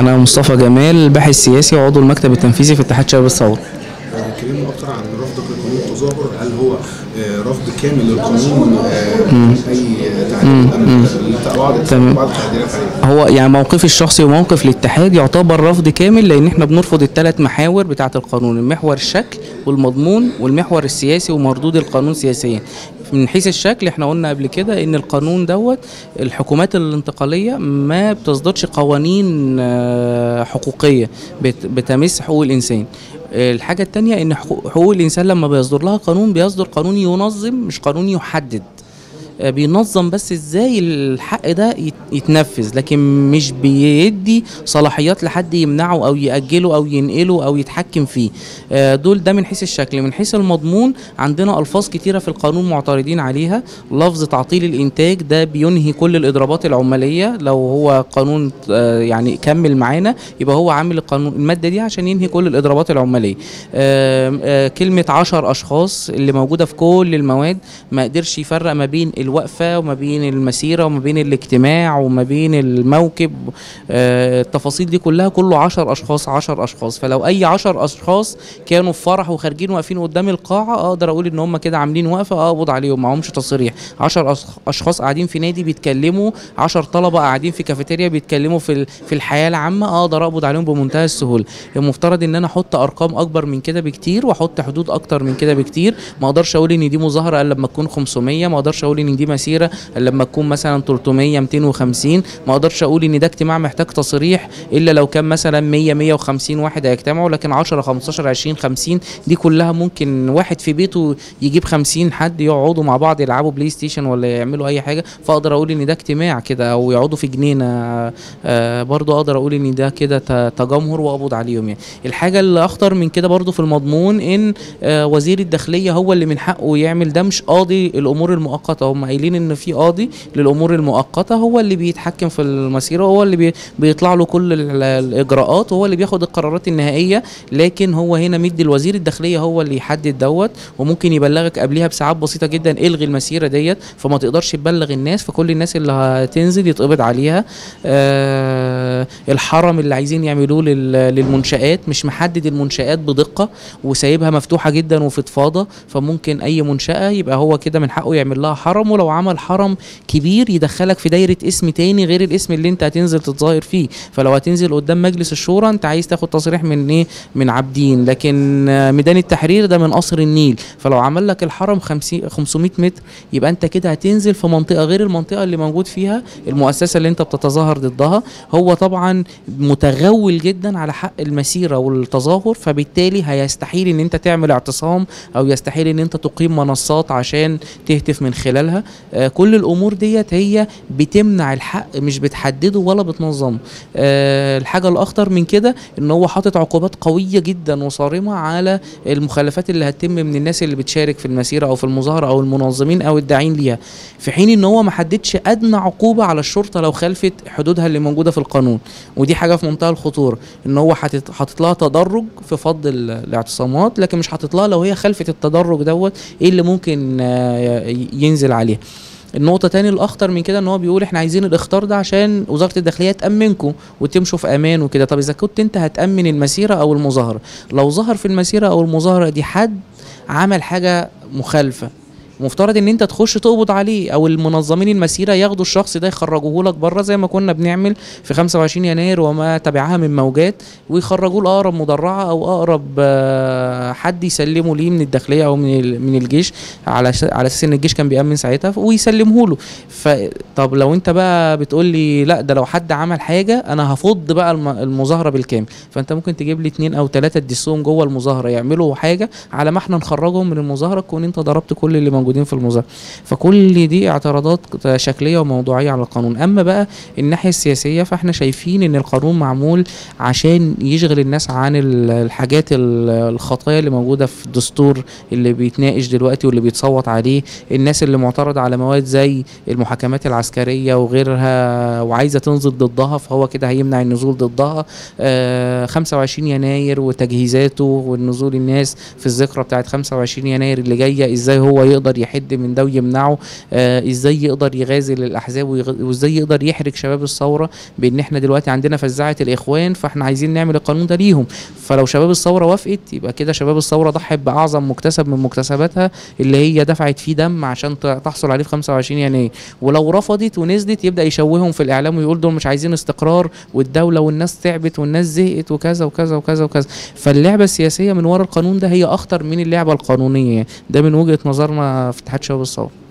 انا مصطفى جمال باحث سياسي وعضو المكتب التنفيذي في اتحاد شباب الثوره كلمنا اكتر عن رفضك لقانون التظاهر هل هو آه، رفض كامل للقانون آه، من اي تعديل ام بعض تمام. بعض التعديلات عليه هو يعني موقفي الشخصي وموقف الاتحاد يعتبر رفض كامل لان احنا بنرفض الثلاث محاور بتاعه القانون المحور الشكل والمضمون والمحور السياسي ومردود القانون سياسيا من حيث الشكل احنا قلنا قبل كده ان القانون دوت الحكومات الانتقاليه ما بتصدرش قوانين آه، حقوقيه بت- بتمس حقوق الانسان الحاجة التانية ان حقوق حقوق الانسان لما بيصدر لها قانون بيصدر قانون ينظم مش قانون يحدد آه، بينظم بس ازاي الحق ده يت- يتنفذ لكن مش بيدي صلاحيات لحد يمنعه او يأجله او ينقله او يتحكم فيه آه، دول ده من حيث الشكل من حيث المضمون عندنا الفاظ كتيره في القانون معترضين عليها لفظ تعطيل الانتاج ده بينهي كل الاضرابات العماليه لو هو قانون آه، يعني كمل معانا يبقى هو عامل القانون الماده دي عشان ينهي كل الاضرابات العماليه آه، آه، كلمه عشر اشخاص اللي موجوده في كل المواد ما قدرش يفرق ما بين الوقفه وما بين المسيره وما بين الاجتماع وما بين الموكب آه، التفاصيل دي كلها كله عشر اشخاص عشر اشخاص فلو اي عشر اشخاص كانوا في فرح وخارجين واقفين قدام القاعه اقدر اقول ان هم كده عاملين وقفه اقبض عليهم معهمش تصريح عشر أش- اشخاص قاعدين في نادي بيتكلموا عشر طلبه قاعدين في كافيتيريا بيتكلموا في ال- في الحياه العامه اقدر اقبض عليهم بمنتهى السهوله المفترض ان انا احط ارقام اكبر من كده بكتير واحط حدود اكتر من كده بكتير ما اقدرش اقول ان دي مظاهره الا لما تكون 500 ما اقدرش اقول ان دي مسيره الا لما تكون مثلا 300 250 ما اقدرش اقول ان ده اجتماع محتاج تصريح الا لو كان مثلا 100 150 واحد هيجتمعوا لكن 10 15 20 50 دي كلها ممكن واحد في بيته يجيب 50 حد يقعدوا مع بعض يلعبوا بلاي ستيشن ولا يعملوا اي حاجه فاقدر اقول ان ده اجتماع كده او يقعدوا في جنينه آه برضو اقدر اقول ان ده كده ت- تجمهر واقبض عليهم يعني الحاجه اللي اخطر من كده برضو في المضمون ان آه وزير الداخليه هو اللي من حقه يعمل ده مش قاضي الامور المؤقته هم قايلين ان في قاضي للامور المؤقته هو اللي بيتحكم في المسيره هو اللي بي بيطلع له كل ال- الاجراءات وهو اللي بياخد القرارات النهائيه لكن هو هنا مدي الوزير الداخليه هو اللي يحدد دوت وممكن يبلغك قبلها بساعات بسيطه جدا الغي المسيره ديت فما تقدرش تبلغ الناس فكل الناس اللي هتنزل يتقبض عليها آه الحرم اللي عايزين يعملوه لل- للمنشآت مش محدد المنشآت بدقه وسايبها مفتوحه جدا وفضفاضه فممكن اي منشاه يبقى هو كده من حقه يعمل لها حرم ولو عمل حرم كبير يدخلك في دايره اسم تاني غير الاسم اللي انت هتنزل تتظاهر فيه فلو هتنزل قدام مجلس الشورى انت عايز تاخد تصريح من ايه من عابدين لكن آه، ميدان التحرير ده من قصر النيل فلو عمل لك الحرم 50 500 متر يبقى انت كده هتنزل في منطقه غير المنطقه اللي موجود فيها المؤسسه اللي انت بتتظاهر ضدها هو طبعا متغول جدا على حق المسيره والتظاهر فبالتالي هيستحيل ان انت تعمل اعتصام او يستحيل ان انت تقيم منصات عشان تهتف من خلالها آه كل الامور ديت هي بتمنع الحق مش بتحدده ولا بتنظمه آه الحاجه الاخطر من كده ان هو حاطط عقوبات قويه جدا وصارمه على المخالفات اللي هتتم من الناس اللي بتشارك في المسيره او في المظاهره او المنظمين او الداعين ليها في حين ان هو ما حددش ادنى عقوبه على الشرطه لو خالفت حدودها اللي موجوده في القانون ودي حاجه في منتهى الخطوره ان هو حاطط حاطط لها تدرج في فض ال- الاعتصامات لكن مش حاطط لها لو هي خلفت التدرج دوت ايه اللي ممكن آه، ي- ينزل عليها النقطة تاني الأخطر من كده إن هو بيقول إحنا عايزين الإخطار ده عشان وزارة الداخلية تأمنكم وتمشوا في أمان وكده، طب إذا كنت أنت هتأمن المسيرة أو المظاهرة، لو ظهر في المسيرة أو المظاهرة دي حد عمل حاجة مخالفة مفترض ان انت تخش تقبض عليه او المنظمين المسيره ياخدوا الشخص ده يخرجوه لك بره زي ما كنا بنعمل في 25 يناير وما تبعها من موجات ويخرجوه لاقرب مدرعه او اقرب آه، حد يسلمه ليه من الداخليه او من ال- من الجيش على س- على اساس ان الجيش كان بيامن ساعتها ف- ويسلمه له فطب لو انت بقى بتقول لي لا ده لو حد عمل حاجه انا هفض بقى الم- المظاهره بالكامل فانت ممكن تجيب لي اتنين او تلاته تدسهم جوه المظاهره يعملوا حاجه على ما احنا نخرجهم من المظاهره تكون انت ضربت كل اللي موجودين في المظاهره فكل دي اعتراضات شكليه وموضوعيه على القانون اما بقى الناحيه السياسيه فاحنا شايفين ان القانون معمول عشان يشغل الناس عن ال- الحاجات ال- الخطايا اللي موجوده في الدستور اللي بيتناقش دلوقتي واللي بيتصوت عليه الناس اللي معترضه على مواد زي المحاكمات العسكريه وغيرها وعايزه تنزل ضدها فهو كده هيمنع النزول ضدها آه 25 يناير وتجهيزاته والنزول الناس في الذكرى بتاعت 25 يناير اللي جايه ازاي هو يقدر يقدر يحد من ده ويمنعه آه ازاي يقدر يغازل الاحزاب ويغ- وازاي يقدر يحرج شباب الثوره بان احنا دلوقتي عندنا فزاعه الاخوان فاحنا عايزين نعمل القانون ده ليهم فلو شباب الثوره وافقت يبقى كده شباب الثوره ضحت باعظم مكتسب من مكتسباتها اللي هي دفعت فيه دم عشان ت- تحصل عليه في 25 يناير ولو رفضت ونزلت يبدا يشوههم في الاعلام ويقول دول مش عايزين استقرار والدوله والناس تعبت والناس زهقت وكذا وكذا وكذا وكذا فاللعبه السياسيه من ورا القانون ده هي اخطر من اللعبه القانونيه يعني ده من وجهه نظرنا في اتحاد شباب الثوره